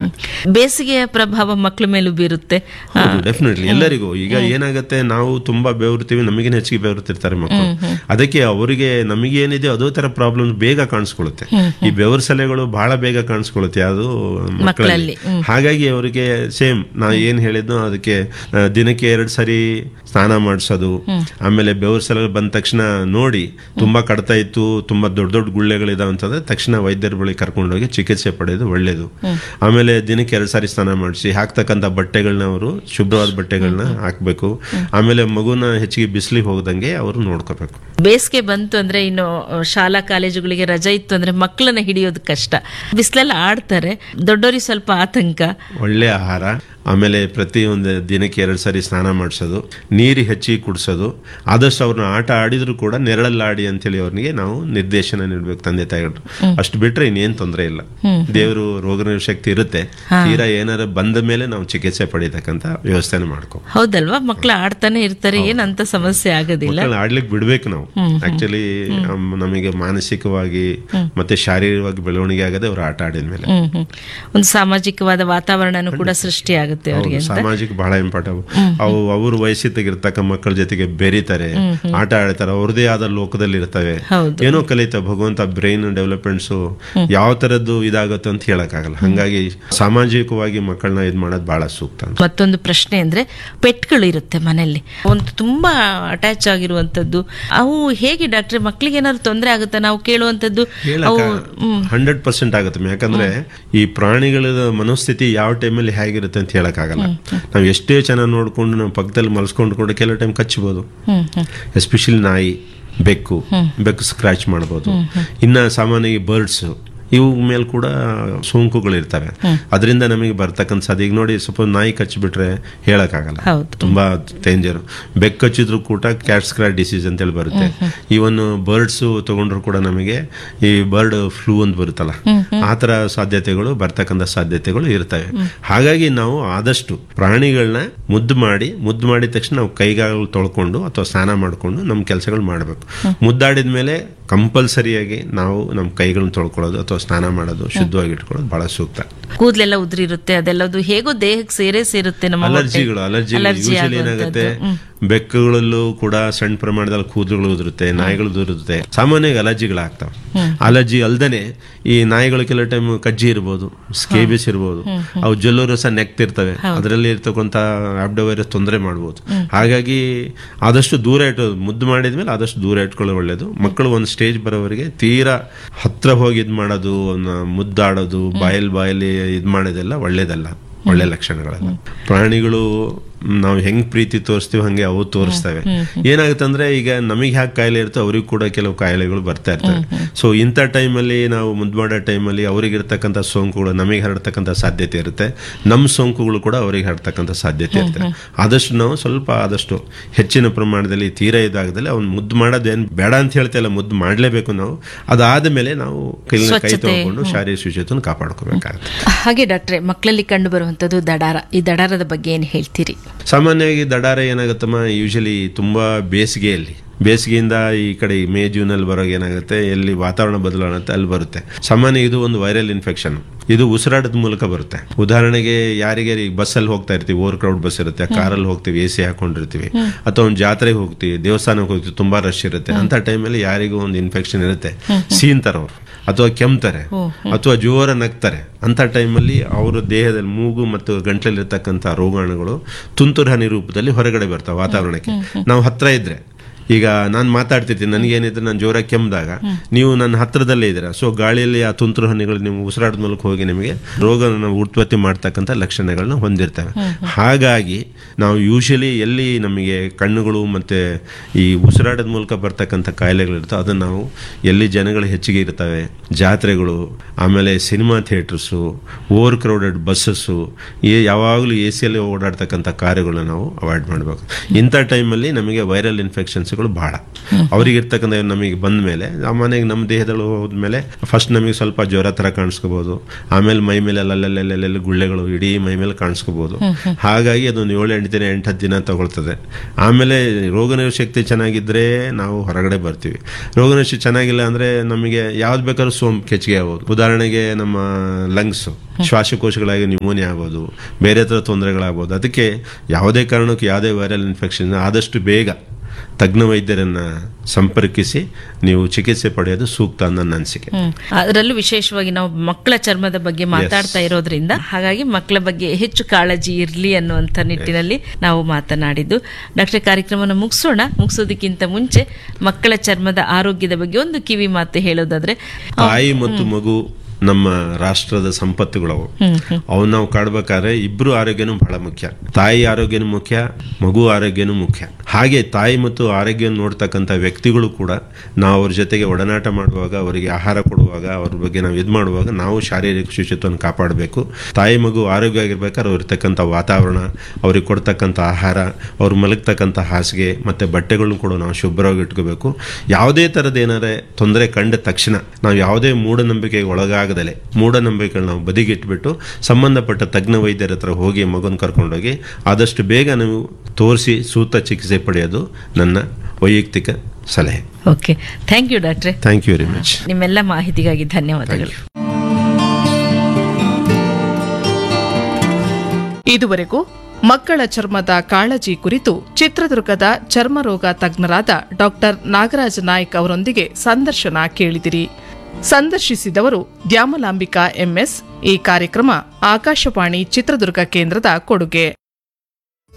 ಬೇಸಿಗೆಯ ಪ್ರಭಾವ ಮಕ್ಕಳ ಮೇಲೂ ಬೀರುತ್ತೆ ಆ, ಹೌದು ಡೆಫಿನೆಟ್ಲಿ ಎಲ್ಲರಿಗೂ ಈಗ ಏನಾಗುತ್ತೆ ನಾವು ತುಂಬಾ ಬೆವರ್ತೀವಿ ನಮಗಿನ ಹೆಚ್ಚಿಗೆ ಬೆವರುತ್ತಿರ್ತಾರೆ ಮಕ್ಕಳು ಅದಕ್ಕೆ ಅವರಿಗೆ ನಮಗೇನಿದೆ ಅದೇ ತರ ಪ್ರಾಬ್ಲಮ್ ಬೇಗ ಕಾಣಿಸ್ಕೊಳ್ಳುತ್ತೆ ಈ ಬೆವರು ಸಲೆಗಳು ಬಹಳ ಬೇಗ ಕಾಣಿಸ್ಕೊಳ್ಳುತ್ತೆ ಅದು ಮಕ್ಕಳಲ್ಲಿ ಹಾಗಾಗಿ ಅವರಿಗೆ ಸೇಮ್ ನಾ ಏನ್ ಹೇಳಿದ್ನೋ ಅದಕ್ಕೆ ಆ, ದಿನಕ್ಕೆ ಎರಡು ಸರಿ ಸ್ನಾನ ಮಾಡಿಸೋದು ಆಮೇಲೆ ಬೆವರು ಸಲ ಬಂದ ತಕ್ಷಣ ನೋಡಿ ತುಂಬಾ ಕಡ್ತಾ ಇತ್ತು ತುಂಬಾ ದೊಡ್ಡ ದೊಡ್ಡ ಗುಳ್ಳೆಗಳಿದಾವೆ ಅಂತಂದ್ರೆ ತಕ್ಷಣ ವೈದ್ಯರ ಬಳಿ ಕರ್ಕೊಂಡೋಗಿ ಚಿಕಿತ್ಸೆ ಪಡೆಯೋದು ಒಳ್ಳೇದು ಆಮೇಲೆ ದಿನಕ್ಕೆ ಎರಡು ಸಾರಿ ಸ್ನಾನ ಮಾಡಿಸಿ ಹಾಕ್ತಕ್ಕಂಥ ಬಟ್ಟೆಗಳನ್ನ ಅವರು ಶುಭ್ರವಾದ ಬಟ್ಟೆಗಳನ್ನ ಹಾಕ್ಬೇಕು ಆಮೇಲೆ ಮಗುನ ಹೆಚ್ಚಿಗೆ ಬಿಸಿಲಿಗೆ ಹೋಗದಂಗೆ ಅವರು ನೋಡ್ಕೋಬೇಕು ಬೇಸಿಗೆ ಬಂತು ಅಂದ್ರೆ ಇನ್ನು ಶಾಲಾ ಕಾಲೇಜುಗಳಿಗೆ ರಜೆ ಇತ್ತು ಅಂದ್ರೆ ಮಕ್ಕಳನ್ನ ಹಿಡಿಯೋದು ಕಷ್ಟ ಬಿಸಿಲೆಲ್ಲ ಆಡ್ತಾರೆ ದೊಡ್ಡವರಿಗೆ ಸ್ವಲ್ಪ ಆತಂಕ ಒಳ್ಳೆ ಆಹಾರ ಆಮೇಲೆ ಪ್ರತಿ ಒಂದು ದಿನಕ್ಕೆ ಎರಡು ಸಾರಿ ಸ್ನಾನ ಮಾಡಿಸೋದು ನೀರು ಹೆಚ್ಚಿಗೆ ಕುಡಿಸೋದು ಆದಷ್ಟು ಅವ್ರನ್ನ ಆಟ ಆಡಿದ್ರು ಕೂಡ ನೆರಳಲ್ಲಿ ಆಡಿ ಅಂತೇಳಿ ಅವ್ರಿಗೆ ನಾವು ನಿರ್ದೇಶನ ನೀಡಬೇಕು ತಂದೆ ತಾಯಿಗಳು ಅಷ್ಟು ಬಿಟ್ರೆ ಇನ್ನೇನು ತೊಂದರೆ ಇಲ್ಲ ದೇವರು ರೋಗ ಶಕ್ತಿ ಇರುತ್ತೆ ತೀರಾ ಏನಾರ ಬಂದ ಮೇಲೆ ನಾವು ಚಿಕಿತ್ಸೆ ಪಡಿತಕ್ಕಂಥ ವ್ಯವಸ್ಥೆನ ಮಾಡ್ಕೋ ಹೌದಲ್ವಾ ಮಕ್ಕಳು ಆಡ್ತಾನೆ ಇರ್ತಾರೆ ಏನಂತ ಸಮಸ್ಯೆ ಆಗೋದಿಲ್ಲ ಮಕ್ಕಳನ್ನ ಆಡ್ಲಿಕ್ಕೆ ಬಿಡ್ಬೇಕು ನಾವು ಆಕ್ಚುಲಿ ನಮಗೆ ಮಾನಸಿಕವಾಗಿ ಮತ್ತೆ ಶಾರೀರಿಕವಾಗಿ ಬೆಳವಣಿಗೆ ಆಗದೆ ಅವ್ರು ಆಟ ಆಡಿದ ಮೇಲೆ ಹ್ಮ್ ಹ್ಮ್ ಒಂದು ಸಾಮಾಜಿಕವಾದ ವಾತಾವರಣನೂ ಕೂಡ ಸೃಷ್ಟಿ ಆಗುತ್ತೆ ಅವರಿಗೆ ಹೌದು, ಸಾಮಾಜಿಕ ಬಹಳ ಇಂಪಾರ್ಟೆಂಟ್ ಅವು ಅವ್ರ ವಯಸ್ಸಿದ್ದಾಗಿರ್ತಕ್ಕ ಮಕ್ಕಳ ಜೊತೆಗೆ ಬೆರೀತಾರೆ ಆಟ ಆಡ್ತಾರೆ ಅವ್ರದೇ ಆದ ಲೋಕದಲ್ಲಿ ಇರ್ತವೆ ಹೌದು. ಏನೋ ಕಲಿತ ಭಗವಂತ ಬ್ರೈನ್ ಡೆವಲಪ್ಮೆಂಟ್ಸ್ ಯಾವ ತರದ್ದು ಇದಾಗುತ್ತೆ ಅಂತ ಹೇಳಕ್ಕಾಗಲ್ಲ ಹಂಗಾಗಿ ಸಾಮಾಜಿಕವಾಗಿ ಮಕ್ಕಳನ್ನ ಇದ್ ಮಾಡೋದು ಬಹಳ ಸೂಕ್ತ ಅಂತ. ಮತ್ತೊಂದು ಪ್ರಶ್ನೆ ಅಂದ್ರೆ ಪೆಟ್ಗಳು ಇರುತ್ತೆ ಮನೆಯಲ್ಲಿ ಒಂದು ತುಂಬಾ ಅಟ್ಯಾಚ್ ಆಗಿರುವಂತದ್ದು ಅವು ಹೇಗೆ ಡಾಕ್ಟ್ರೆ ಮಕ್ಕಳಿಗೆ ಏನಾದ್ರು ತೊಂದರೆ ಆಗುತ್ತಾ ನಾವು ಕೇಳುವಂತದ್ದು ಅವು ಹ್ಮ್ ಹಂಡ್ರೆಡ್ ಪರ್ಸೆಂಟ್ ಆಗುತ್ತೆ ಯಾಕಂದ್ರೆ ಈ ಪ್ರಾಣಿಗಳ ಮನೋಸ್ಥಿತಿ ಯಾವ ಟೈಮಲ್ಲಿ ಹೇಗಿರುತ್ತೆ ಅಂತ ಹೇಳಕ್ಕಾಗಲ್ಲ ನಾವು ಎಷ್ಟೇ ಚೆನ್ನಾಗಿ ನೋಡ್ಕೊಂಡು ನಾವು ಪಕ್ಕದಲ್ಲಿ ಮಲ್ಸ್ಕೊಂಡು ಕೂಡ ಕೆಲವು ಟೈಮ್ ಕಚ್ಚಬಹುದು ಹ್ಮ್ ಹ್ಮ್ ಎಸ್ಪೆಷಲಿ ನಾಯಿ ಬೆಕ್ಕು ಬೆಕ್ಕು ಸ್ಕ್ರಾಚ್ ಮಾಡ್ಬೋದು ಇನ್ನ ಸಾಮಾನ್ಯವಾಗಿ ಬರ್ಡ್ಸ್ ಇವು ಮೇಲೆ ಕೂಡ ಸೋಂಕುಗಳಿರ್ತವೆ ಅದರಿಂದ ನಮಗೆ ಬರ್ತಕ್ಕಂಥ ಸಾಧ್ಯ ಈಗ ನೋಡಿ ಸ್ವಲ್ಪ ನಾಯಿ ಕಚ್ಚಿಬಿಟ್ರೆ ಹೇಳಕ್ಕಾಗಲ್ಲ ಹೌದು. ತುಂಬಾ ಡೇಂಜರ್ ಬೆಕ್ ಕಚ್ಚಿದ್ರು ಕೂಡ ಕ್ಯಾಟ್ ಸ್ಕ್ರಾಚ್ ಡಿಸೀಸ್ ಅಂತೇಳಿ ಬರುತ್ತೆ ಇವನ್ ಬರ್ಡ್ಸ್ ತಗೊಂಡ್ರು ಕೂಡ ನಮಗೆ ಈ ಬರ್ಡ್ ಫ್ಲೂ ಅಂತ ಬರುತ್ತಲ್ಲ ಆ ತರ ಸಾಧ್ಯತೆಗಳು ಬರ್ತಕ್ಕಂಥ ಸಾಧ್ಯತೆಗಳು ಇರ್ತವೆ ಹಾಗಾಗಿ ನಾವು ಆದಷ್ಟು ಪ್ರಾಣಿಗಳನ್ನ ಮುದ್ದು ಮಾಡಿ ಮುದ್ದು ಮಾಡಿದ ತಕ್ಷಣ ನಾವು ಕೈಗಾಲು ತೊಳ್ಕೊಂಡು ಅಥವಾ ಸ್ನಾನ ಮಾಡಿಕೊಂಡು ನಮ್ಮ ಕೆಲಸಗಳು ಮಾಡಬೇಕು ಮುದ್ದಾಡಿದ ಮೇಲೆ ಕಂಪಲ್ಸರಿಯಾಗಿ ನಾವು ನಮ್ಮ ಕೈಗಳನ್ನ ತೊಳ್ಕೊಳ್ಳೋದು ಅಥವಾ ಸ್ನಾನ ಮಾಡೋದು ಶುದ್ಧವಾಗಿ ಇಟ್ಕೊಳ್ಳೋದು ಬಹಳ ಸೂಕ್ತ ಕೂದಲೆಲ್ಲ ಉದುರಿರುತ್ತೆ ಅದೆಲ್ಲದು ಹೇಗೋ ದೇಹಕ್ಕೆ ಸೇರೇ ಸೇರುತ್ತೆ ನಮ್ಮ ಹೊಟ್ಟೆ. ಅಲರ್ಜಿಗಳು ಅಲರ್ಜಿ ಅಲರ್ಜಿ ಯೂಶಲಿ ಏನಾಗುತ್ತೆ ಬೆಕ್ಕುಗಳಲ್ಲೂ ಕೂಡ ಸಣ್ಣ ಪ್ರಮಾಣದಲ್ಲಿ ಕೂದಲುಗಳು ಉದುರುತ್ತೆ ನಾಯಿಗಳು ಉದುರುತ್ತೆ ಸಾಮಾನ್ಯವಾಗಿ ಅಲರ್ಜಿಗಳಾಗ್ತವೆ ಅಲರ್ಜಿ ಅಲ್ದೇನೆ ಈ ನಾಯಿಗಳು ಕೆಲವು ಟೈಮ್ ಕಜ್ಜಿ ಇರ್ಬೋದು ಸ್ಕೇಬಿಸ್ ಇರ್ಬೋದು ಅವು ಜೊಲ್ಲು ರಸ ನೆಕ್ತಿರ್ತವೆ ಅದರಲ್ಲಿ ಇರ್ತಕ್ಕಂಥ ಆಬ್ಡೋ ವೈರಸ್ ತೊಂದರೆ ಮಾಡ್ಬೋದು ಹಾಗಾಗಿ ಆದಷ್ಟು ದೂರ ಇಟ್ಟು ಮುದ್ದು ಮಾಡಿದ್ಮೇಲೆ ಆದಷ್ಟು ದೂರ ಇಟ್ಕೊಳ್ಳೋದು ಒಳ್ಳೇದು ಮಕ್ಕಳು ಒಂದು ಸ್ಟೇಜ್ ಬರೋವರೆಗೆ ತೀರಾ ಹತ್ರ ಹೋಗಿ ಇದ್ ಮಾಡೋದು ಅವ್ನ ಮುದ್ದಾಡೋದು ಬಾಯಲ್ಲಿ ಬಾಯಲ್ಲಿ ಇದ್ ಮಾಡೋದೆಲ್ಲ ಒಳ್ಳೇದಲ್ಲ ಒಳ್ಳೆ ಲಕ್ಷಣಗಳಲ್ಲ ಪ್ರಾಣಿಗಳು ನಾವು ಹೆಂಗ್ ಪ್ರೀತಿ ತೋರಿಸ್ತೀವಿ ಹಂಗೆ ಅವು ತೋರಿಸ್ತವೆ ಏನಾಗುತ್ತೆ ಅಂದ್ರೆ ಈಗ ನಮಗೆ ಹ್ಯಾಕ್ ಕಾಯಿಲೆ ಇರ್ತೋ ಅವ್ರಿಗೂ ಕೂಡ ಕೆಲವು ಕಾಯಿಲೆಗಳು ಬರ್ತಾ ಇರ್ತವೆ ಸೊ ಇಂಥ ಟೈಮಲ್ಲಿ ನಾವು ಮುದ್ದು ಮಾಡೋ ಟೈಮಲ್ಲಿ ಅವ್ರಿಗೆ ಇರ್ತಕ್ಕಂಥ ಸೋಂಕುಗಳು ನಮಗೆ ಹರಡ್ತಕ್ಕಂಥ ಸಾಧ್ಯತೆ ಇರುತ್ತೆ ನಮ್ಮ ಸೋಂಕುಗಳು ಕೂಡ ಅವರಿಗೆ ಹರಡ್ತಕ್ಕಂಥ ಸಾಧ್ಯತೆ ಇರುತ್ತೆ ಆದಷ್ಟು ನಾವು ಸ್ವಲ್ಪ ಆದಷ್ಟು ಹೆಚ್ಚಿನ ಪ್ರಮಾಣದಲ್ಲಿ ತೀರಾ ಇದಾಗದಲ್ಲಿ ಅವ್ನು ಮುದ್ದು ಮಾಡೋದೇನು ಬೇಡ ಅಂತ ಹೇಳ್ತಿಲ್ಲ ಮುದ್ದು ಮಾಡಲೇಬೇಕು ನಾವು ಅದಾದ ಮೇಲೆ ನಾವು ಕೈ ಕೈ ಸ್ವಚ್ಛತೆ, ತಗೊಂಡು ಶಾರೀರಿಕ ಶುಚಿತ್ವನ ಕಾಪಾಡ್ಕೋಬೇಕಾಗುತ್ತೆ ಹಾಗೆ ಡಾಕ್ಟ್ರೆ ಮಕ್ಕಳಲ್ಲಿ ಕಂಡು ಬರುವಂತದ್ದು ದಡಾರ ಈ ದಡಾರದ ಬಗ್ಗೆ ಏನು ಹೇಳ್ತೀರಿ ಸಾಮಾನ್ಯವಾಗಿ ದಡಾರ ಏನಾಗುತ್ತಮ್ಮ ಯೂಶಲಿ ತುಂಬಾ ಬೇಸಿಗೆಯಲ್ಲಿ ಬೇಸಿಗೆಯಿಂದ ಈ ಕಡೆ ಈ ಮೇ ಜೂನ್ ಅಲ್ಲಿ ಬರೋಕೆ ಏನಾಗುತ್ತೆ ಎಲ್ಲಿ ವಾತಾವರಣ ಬದಲಾವಣೆ ಅಂತ ಅಲ್ಲಿ ಬರುತ್ತೆ ಸಾಮಾನ್ಯ ಇದು ಒಂದು ವೈರಲ್ ಇನ್ಫೆಕ್ಷನ್ ಇದು ಉಸಿರಾಟದ ಮೂಲಕ ಬರುತ್ತೆ ಉದಾಹರಣೆಗೆ ಯಾರಿಗೆ ಈಗ ಬಸ್ಸಲ್ಲಿ ಹೋಗ್ತಾ ಇರ್ತೀವಿ ಓವರ್ ಕ್ರೌಡ್ ಬಸ್ ಇರುತ್ತೆ ಕಾರಲ್ಲಿ ಹೋಗ್ತೀವಿ ಎ ಸಿ ಹಾಕೊಂಡಿರ್ತೀವಿ ಅಥವಾ ಒಂದು ಜಾತ್ರೆಗೆ ಹೋಗ್ತೀವಿ ದೇವಸ್ಥಾನಕ್ಕೆ ಹೋಗ್ತೀವಿ ತುಂಬಾ ರಶ್ ಇರುತ್ತೆ ಅಂತ ಟೈಮಲ್ಲಿ ಯಾರಿಗೂ ಒಂದು ಇನ್ಫೆಕ್ಷನ್ ಇರುತ್ತೆ ಸೀನ್ತಾರೆ ಅವರು ಅಥವಾ ಕೆಮ್ತಾರೆ ಅಥವಾ ಜೋರ ನಗ್ತಾರೆ ಅಂತ ಟೈಮಲ್ಲಿ ಅವರ ದೇಹದಲ್ಲಿ ಮೂಗು ಮತ್ತು ಗಂಟ್ಲಲ್ಲಿರ್ತಕ್ಕಂಥ ರೋಗಾಣುಗಳು ತುಂತುರು ಹನಿ ರೂಪದಲ್ಲಿ ಹೊರಗಡೆ ಬರ್ತಾವೆ ವಾತಾವರಣಕ್ಕೆ ನಾವು ಹತ್ರ ಇದ್ರೆ ಈಗ ನಾನು ಮಾತಾಡ್ತಿರ್ತೀನಿ ನನಗೇನಿದ್ರೆ ನಾನು ಜೋರಾಗಿ ಕೆಮ್ಮಿದಾಗ ನೀವು ನನ್ನ ಹತ್ರದಲ್ಲೇ ಇದ್ದೀರಾ ಸೊ ಗಾಳಿಯಲ್ಲಿ ಆ ತುಂತುರು ಹನಿಗಳು ನಿಮ್ಮ ಉಸಿರಾಟದ ಮೂಲಕ ಹೋಗಿ ನಿಮಗೆ ರೋಗನ ಉತ್ಪತ್ತಿ ಮಾಡ್ತಕ್ಕಂಥ ಲಕ್ಷಣಗಳನ್ನ ಹೊಂದಿರ್ತವೆ ಹಾಗಾಗಿ ನಾವು ಯೂಶಲಿ ಎಲ್ಲಿ ನಮಗೆ ಕಣ್ಣುಗಳು ಮತ್ತೆ ಈ ಉಸಿರಾಟದ ಮೂಲಕ ಬರ್ತಕ್ಕಂಥ ಕಾಯಿಲೆಗಳಿರ್ತವೆ ಅದನ್ನು ನಾವು ಎಲ್ಲಿ ಜನಗಳು ಹೆಚ್ಚಿಗೆ ಇರ್ತವೆ ಜಾತ್ರೆಗಳು ಆಮೇಲೆ cinema theatres over crowded buses ಈ ಯಾವಾಗಲೂ ಎ ಸಿಯಲ್ಲಿ ಓಡಾಡ್ತಕ್ಕಂಥ ಕಾರ್ಯಗಳನ್ನ ನಾವು ಅವಾಯ್ಡ್ ಮಾಡಬೇಕು ಇಂಥ ಟೈಮಲ್ಲಿ ನಮಗೆ ವೈರಲ್ ಇನ್ಫೆಕ್ಷನ್ಸ್ಗಳು ಅವಕಾಶಗಳು ಬಹಳ ಅವರಿಗಿರ್ತಕ್ಕಂಥ ನಮಗೆ ಬಂದ ಮೇಲೆ ಸಾಮಾನ್ಯವಾಗಿ ನಮ್ಮ ದೇಹದಲ್ಲಿ ಹೋದ್ಮೇಲೆ ಫಸ್ಟ್ ನಮಗೆ ಸ್ವಲ್ಪ ಜ್ವರ ಥರ ಕಾಣಿಸ್ಕೋಬಹುದು ಆಮೇಲೆ ಮೈ ಮೇಲೆ ಅಲ್ಲಲ್ಲಲ್ಲೆಲ್ಲ ಗುಳ್ಳೆಗಳು ಇಡೀ ಮೈ ಮೇಲೆ ಕಾಣಿಸ್ಕೋಬಹುದು ಹಾಗಾಗಿ ಅದೊಂದು ಏಳು ಎಂಟು ದಿನ ಎಂಟು ಹತ್ತು ದಿನ ತಗೊಳ್ತದೆ ಆಮೇಲೆ ರೋಗನಿರೋಧಕ ಶಕ್ತಿ ಚೆನ್ನಾಗಿದ್ರೆ ನಾವು ಹೊರಗಡೆ ಬರ್ತೀವಿ ರೋಗನಿರೋಧಕ ಶಕ್ತಿ ಚೆನ್ನಾಗಿಲ್ಲ ಅಂದ್ರೆ ನಮಗೆ ಯಾವ್ದು ಬೇಕಾದ್ರೂ ಸೋಂಕು ಕೆಚ್ಚಿಗೆ ಆಗ್ಬೋದು ಉದಾಹರಣೆಗೆ ನಮ್ಮ ಲಂಗ್ಸ್ ಶ್ವಾಸಕೋಶಗಳಾಗಿ ನ್ಯೂಮೋನಿಯಾ ಆಗ್ಬೋದು ಬೇರೆ ಥರ ತೊಂದರೆಗಳಾಗ್ಬೋದು ಅದಕ್ಕೆ ಯಾವುದೇ ಕಾರಣಕ್ಕೂ ಯಾವುದೇ ವೈರಲ್ ಇನ್ಫೆಕ್ಷನ್ ಆದಷ್ಟು ಬೇಗ ತಜ್ಞ ವೈದ್ಯರನ್ನ ಸಂಪರ್ಕಿಸಿ ನೀವು ಚಿಕಿತ್ಸೆ ಪಡೆಯೋದು ಸೂಕ್ತ ಅಂತ ನನ್ನ ಅನಿಸಿಕೆ ಹ್ಮ್. ಅದರಲ್ಲೂ ವಿಶೇಷವಾಗಿ ನಾವು ಮಕ್ಕಳ ಚರ್ಮದ ಬಗ್ಗೆ ಮಾತಾಡ್ತಾ ಇರೋದ್ರಿಂದ ಹಾಗಾಗಿ ಮಕ್ಕಳ ಬಗ್ಗೆ ಹೆಚ್ಚು ಕಾಳಜಿ ಇರಲಿ ಅನ್ನುವಂಥ ನಿಟ್ಟಿನಲ್ಲಿ ನಾವು ಮಾತನಾಡಿದ್ದು ಡಾಕ್ಟರ್ ಕಾರ್ಯಕ್ರಮನ ಮುಗಿಸೋಣ ಮುಗಿಸೋದಕ್ಕಿಂತ ಮುಂಚೆ ಮಕ್ಕಳ ಚರ್ಮದ ಆರೋಗ್ಯದ ಬಗ್ಗೆ ಒಂದು ಕಿವಿ ಮಾತು ಹೇಳೋದಾದ್ರೆ ತಾಯಿ ಮತ್ತು ಮಗು ನಮ್ಮ ರಾಷ್ಟ್ರದ ಸಂಪತ್ತುಗಳವು ಅವನ್ನ ನಾವು ಕಾಡ್ಬೇಕಾದ್ರೆ ಇಬ್ರು ಆರೋಗ್ಯನೂ ಬಹಳ ಮುಖ್ಯ ತಾಯಿ ಆರೋಗ್ಯನೂ ಮುಖ್ಯ ಮಗು ಆರೋಗ್ಯನೂ ಮುಖ್ಯ ಹಾಗೆ ತಾಯಿ ಮತ್ತು ಆರೋಗ್ಯ ನೋಡ್ತಕ್ಕಂಥ ವ್ಯಕ್ತಿಗಳು ಕೂಡ ನಾವು ಅವ್ರ ಜೊತೆಗೆ ಒಡನಾಟ ಮಾಡುವಾಗ ಅವರಿಗೆ ಆಹಾರ ಕೊಡುವಾಗ ಅವ್ರ ಬಗ್ಗೆ ನಾವು ಇದು ಮಾಡುವಾಗ ನಾವು ಶಾರೀರಿಕ ಶುಚಿತ್ವವನ್ನು ಕಾಪಾಡಬೇಕು ತಾಯಿ ಮಗು ಆರೋಗ್ಯ ಆಗಿರ್ಬೇಕಾದ್ರೆ ಅವ್ರು ಇರ್ತಕ್ಕಂಥ ವಾತಾವರಣ ಅವ್ರಿಗೆ ಕೊಡ್ತಕ್ಕಂಥ ಆಹಾರ ಅವ್ರು ಮಲಗ್ತಕ್ಕಂಥ ಹಾಸಿಗೆ ಮತ್ತೆ ಬಟ್ಟೆಗಳನ್ನು ಕೂಡ ನಾವು ಶುಭ್ರವಾಗಿ ಇಟ್ಕೋಬೇಕು ಯಾವುದೇ ಥರದ ಏನಾದ್ರೆ ತೊಂದರೆ ಕಂಡ ತಕ್ಷಣ ನಾವು ಯಾವುದೇ ಮೂಢನಂಬಿಕೆಗೆ ಒಳಗಾಗದಲೆ ಮೂಢನಂಬಿಕೆಗಳನ್ನ ನಾವು ಬದಿಗಿಟ್ಬಿಟ್ಟು ಸಂಬಂಧಪಟ್ಟ ತಜ್ಞ ವೈದ್ಯರ ಹತ್ರ ಹೋಗಿ ಮಗನ ಕರ್ಕೊಂಡೋಗಿ ಆದಷ್ಟು ಬೇಗ ನೀವು ತೋರಿಸಿ ಸೂಕ್ತ ಚಿಕಿತ್ಸೆ ಪಡೆಯೋದು ನನ್ನ ವೈಯಕ್ತಿಕ ಸಲಹೆ ಓಕೆ ಥ್ಯಾಂಕ್ ಯು ಡಾಕ್ಟ್ರೆ ಥ್ಯಾಂಕ್ ಯು ವೆರಿ ಮಚ್ ನಿಮ್ಮೆಲ್ಲ ಮಾಹಿತಿಗಾಗಿ ಧನ್ಯವಾದಗಳು ಇದುವರೆಗೂ ಮಕ್ಕಳ ಚರ್ಮದ ಕಾಳಜಿ ಕುರಿತು ಚಿತ್ರದುರ್ಗದ ಚರ್ಮರೋಗ ತಜ್ಞರಾದ ಡಾಕ್ಟರ್ ನಾಗರಾಜ ನಾಯ್ಕ್ ಅವರೊಂದಿಗೆ ಸಂದರ್ಶನ ಕೇಳಿದಿರಿ ಸಂದರ್ಶಿಸಿದವರು ದ್ಯಾಮಲಾಂಬಿಕಾ ಎಂಎಸ್ ಈ ಕಾರ್ಯಕ್ರಮ ಆಕಾಶವಾಣಿ ಚಿತ್ರದುರ್ಗ ಕೇಂದ್ರದ ಕೊಡುಗೆ